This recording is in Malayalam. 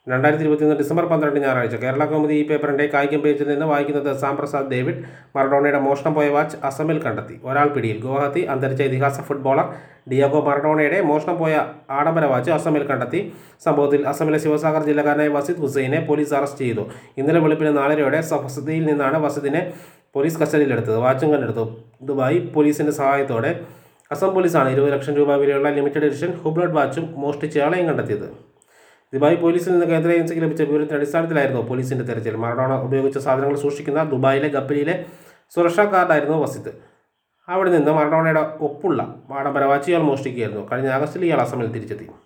രണ്ടായിരത്തി ഇരുപത്തിയൊന്ന് ഡിസംബർ പന്ത്രണ്ട് ഞായറാഴ്ച കേരള കൗമുദി ഈ പേപ്പറിന്റെ കായികം പേജിൽ നിന്ന് വായിക്കുന്നത് സാം പ്രസാദ് ഡേവിഡ് മറഡോണയുടെ മോഷണം പോയ വാച്ച് അസമിൽ കണ്ടെത്തി ഒരാൾ പിടിയിൽ ഗുവാഹത്തി അന്തരിച്ച ഇതിഹാസ ഫുട്ബോളർ ഡിയാഗോ മറഡോണയുടെ മോഷണം പോയ ആഡംബര വാച്ച് അസമിൽ കണ്ടെത്തി സംഭവത്തിൽ അസമിലെ ശിവസാഗർ ജില്ലക്കാരനായ വസീദ് ഹുസൈനെ പോലീസ് അറസ്റ്റ് ചെയ്തു ഇന്നലെ വെളുപ്പിന് നാലരയോടെ വസതിയിൽ നിന്നാണ് വസതിനെ പോലീസ് കസ്റ്റഡിയിലെടുത്തത് വാച്ചും കണ്ടെടുത്തു ദുബായ് പോലീസിന്റെ സഹായത്തോടെ അസം പോലീസാണ് ഇരുപത് ലക്ഷം രൂപ വിലയുള്ള ലിമിറ്റഡ് എഡിഷൻ ഹുബ്ലഡ് വാച്ചും മോഷ്ടിച്ചയാളെയും കണ്ടെത്തിയത് ദുബായ് പോലീസിൽ നിന്ന് കേന്ദ്ര ഏജൻസിക്ക് ലഭിച്ച വിവരത്തിന്റെ അടിസ്ഥാനത്തിലായിരുന്നു പോലീസിന്റെ തെരച്ചിൽ മറഡോണ ഉപയോഗിച്ച സാധനങ്ങൾ സൂക്ഷിക്കുന്ന ദുബായിലെ ഗപ്പലിയിലെ സുരക്ഷാ ഗാർഡായിരുന്നു വസിത്ത് അവിടെ നിന്ന് മറഡോണയുടെ ഒപ്പുള്ള ആഡംബര വാച്ച് ഇയാൾ മോഷ്ടിക്കുകയായിരുന്നു കഴിഞ്ഞ ആഗസ്റ്റിൽ ഇയാൾ അസമിൽ തിരിച്ചെത്തി